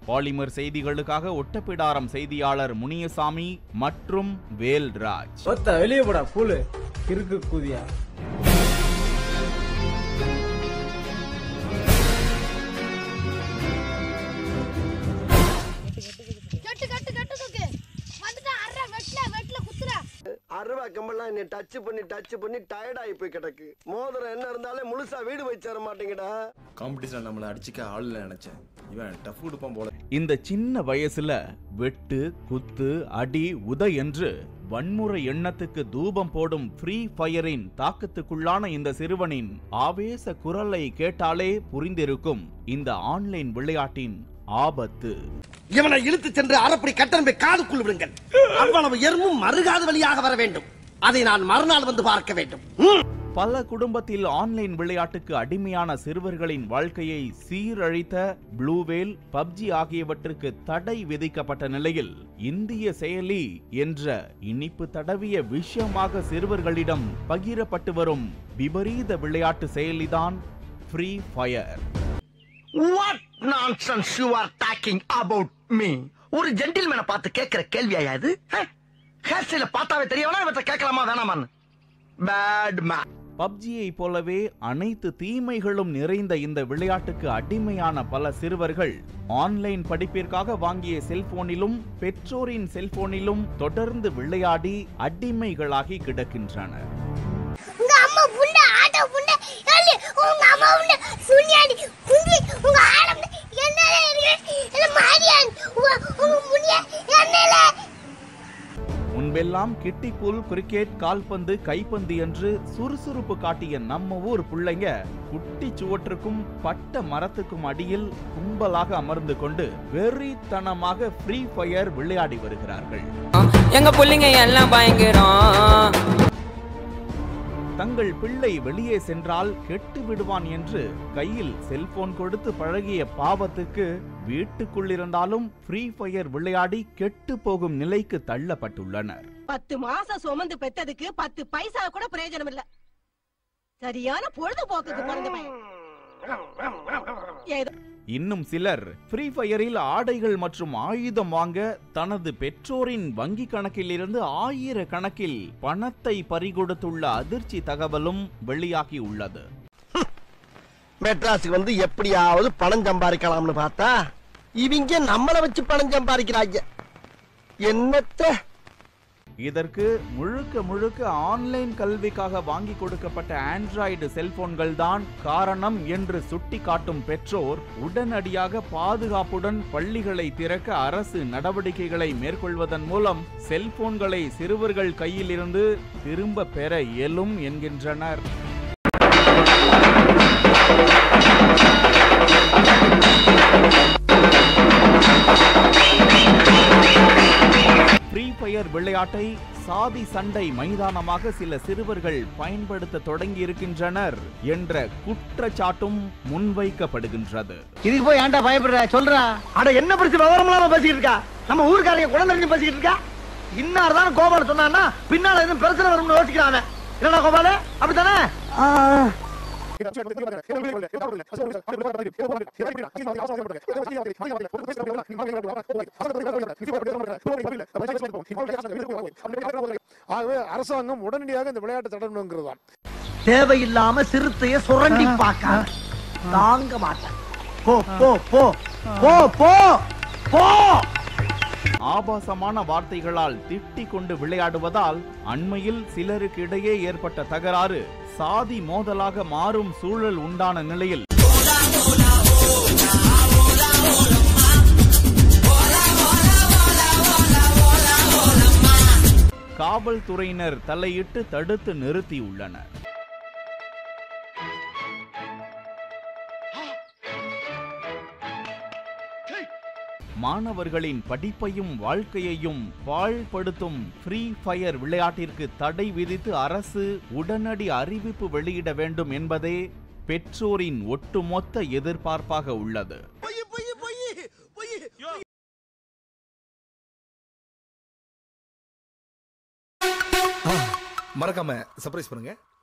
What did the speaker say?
polymer செய்திகளுக்காக ஒட்டப்பிடாரம் செய்தியாளர் முனியசாமி மற்றும் வேல்ராஜ் ஒத்த வெளியே போடா கூலு கிறுக்கு கூதியா கட்டு கட்டு கட்டு தூக்கு வந்துட்டா அற வெட்ல வெட்ல குத்துறா அருவா கம்பெல்லாம் என்னை டச் பண்ணி டச் பண்ணி டயர்ட் ஆகி போய் கிடக்கு மோதிரம் என்ன இருந்தாலே முழுசா வீடு போய் சேர மாட்டேங்கடா காம்படிஷன் நம்மளை அடிச்சுக்க ஆள் இல்லை நினைச்சேன் இவன் டஃப் கொடுப்பான் போல இந்த சின்ன வயசுல வெட்டு குத்து அடி உத என்று வன்முறை எண்ணத்துக்கு தூபம் போடும் ஃப்ரீ ஃபயரின் தாக்கத்துக்குள்ளான இந்த சிறுவனின் ஆவேச குரலை கேட்டாலே புரிந்திருக்கும் இந்த ஆன்லைன் விளையாட்டின் ஆபத்து இவனை இழுத்து சென்று அரைப்படி கட்டணம் போய் காதுக்குள் விடுங்கள் அவ்வளவு எறும்பும் மறுகாது வழியாக வர வேண்டும் அதை நான் மறுநாள் வந்து பார்க்க வேண்டும் பல குடும்பத்தில் ஆன்லைன் விளையாட்டுக்கு அடிமையான சிறுவர்களின் வாழ்க்கையை சீரழித்த ப்ளூவேல் பப்ஜி ஆகியவற்றுக்கு தடை விதிக்கப்பட்ட நிலையில் இந்திய செயலி என்ற இனிப்பு தடவிய விஷயமாக சிறுவர்களிடம் பகிரப்பட்டு வரும் விபரீத விளையாட்டு செயலிதான் Free Fire what nonsense you are talking about me ஒரு ஜென்டில்மேனை பார்த்து கேட்கிற கேள்வியா இது ஹேர் ஸ்டைல பார்த்தாவே தெரியவனா இவற்றை கேட்கலாமா வேணாமான்னு பேட் மேன் பப்ஜியை போலவே அனைத்து தீமைகளும் நிறைந்த இந்த விளையாட்டுக்கு அடிமையான பல சிறுவர்கள் ஆன்லைன் படிப்பிற்காக வாங்கிய செல்போனிலும் பெற்றோரின் செல்போனிலும் தொடர்ந்து விளையாடி அடிமைகளாகி கிடக்கின்றனர் உங்க அம்மா புண்ட ஆட்டோ புண்ட ஏலி உங்க அம்மா புண்ட சுனியாடி குந்தி உங்க ஆடம் என்னல இருக்கு இல்ல மாரியான் உங்க உங்க முனியா என்னல முன்பெல்லாம் கிட்டிப்புல் கிரிக்கெட் கால்பந்து கைப்பந்து என்று சுறுசுறுப்பு காட்டிய நம்ம ஊர் பிள்ளைங்க குட்டி சுவற்றுக்கும் பட்ட மரத்துக்கும் அடியில் கும்பலாக அமர்ந்து கொண்டு வெறித்தனமாக ஃப்ரீ ஃபயர் விளையாடி வருகிறார்கள் எங்க புள்ளைங்க எல்லாம் பயங்கரம் தங்கள் பிள்ளை வெளியே சென்றால் கெட்டு விடுவான் என்று கையில் செல்போன் கொடுத்து பழகிய பாவத்துக்கு வீட்டுக்குள் இருந்தாலும் ஃப்ரீ ஃபயர் விளையாடி கெட்டு போகும் நிலைக்கு தள்ளப்பட்டுள்ளனர் பத்து மாசம் சுமந்து பெத்ததுக்கு பத்து பைசா கூட பிரயோஜனம் இல்ல சரியான பொழுதுபோக்குக்கு பிறந்த பையன் ஏதோ இன்னும் சிலர் ஃப்ரீ ஃபயரில் ஆடைகள் மற்றும் ஆயுதம் வாங்க தனது பெற்றோரின் வங்கி கணக்கிலிருந்து ஆயிரக்கணக்கில் பணத்தை பறிகொடுத்துள்ள அதிர்ச்சி தகவலும் வெளியாகி உள்ளது மெட்ராஸுக்கு வந்து எப்படியாவது பணம் சம்பாதிக்கலாம்னு பார்த்தா இவங்க நம்மளை வச்சு பணம் சம்பாதிக்கிறாங்க என்னத்த இதற்கு முழுக்க முழுக்க ஆன்லைன் கல்விக்காக வாங்கி கொடுக்கப்பட்ட ஆண்ட்ராய்டு செல்போன்கள் தான் காரணம் என்று சுட்டிக்காட்டும் பெற்றோர் உடனடியாக பாதுகாப்புடன் பள்ளிகளை திறக்க அரசு நடவடிக்கைகளை மேற்கொள்வதன் மூலம் செல்போன்களை சிறுவர்கள் கையிலிருந்து திரும்ப பெற இயலும் என்கின்றனர் ஃப்ரீ ஃபயர் விளையாட்டை சாதி சண்டை மைதானமாக சில சிறுவர்கள் பயன்படுத்த தொடங்கி இருக்கின்றனர் என்ற குற்றச்சாட்டும் முன்வைக்கப்படுகின்றது இதுக்கு போய் ஏன்டா பயப்படுற சொல்றா அட என்ன பிரச்சனை விவரம் இல்லாம பேசிக்கிட்டு இருக்கா நம்ம ஊருக்காரங்க குழந்தை பேசிக்கிட்டு இருக்கா இன்னார் தான் கோபால சொன்னான்னா பின்னால எதுவும் பிரச்சனை வரும்னு யோசிக்கிறாங்க என்னடா கோபால அப்படித்தானே ஆகவே அரசாங்கம் உடனடியாக இந்த விளையாட்டை தடணுங்கிறது தான் தேவையில்லாம சிறுத்தைய சுரண்டி பார்க்க தாங்க மாட்டேன் போ போ போ போ போ போ ஆபாசமான வார்த்தைகளால் திட்டிக் கொண்டு விளையாடுவதால் அண்மையில் சிலருக்கு இடையே ஏற்பட்ட தகராறு சாதி மோதலாக மாறும் சூழல் உண்டான நிலையில் காவல்துறையினர் தலையிட்டு தடுத்து நிறுத்தியுள்ளனர் மாணவர்களின் படிப்பையும் வாழ்க்கையையும் பாழ்படுத்தும் ஃப்ரீ ஃபயர் விளையாட்டிற்கு தடை விதித்து அரசு உடனடி அறிவிப்பு வெளியிட வேண்டும் என்பதே பெற்றோரின் ஒட்டுமொத்த எதிர்பார்ப்பாக உள்ளது மறக்காம சர்ப்ரைஸ் பண்ணுங்க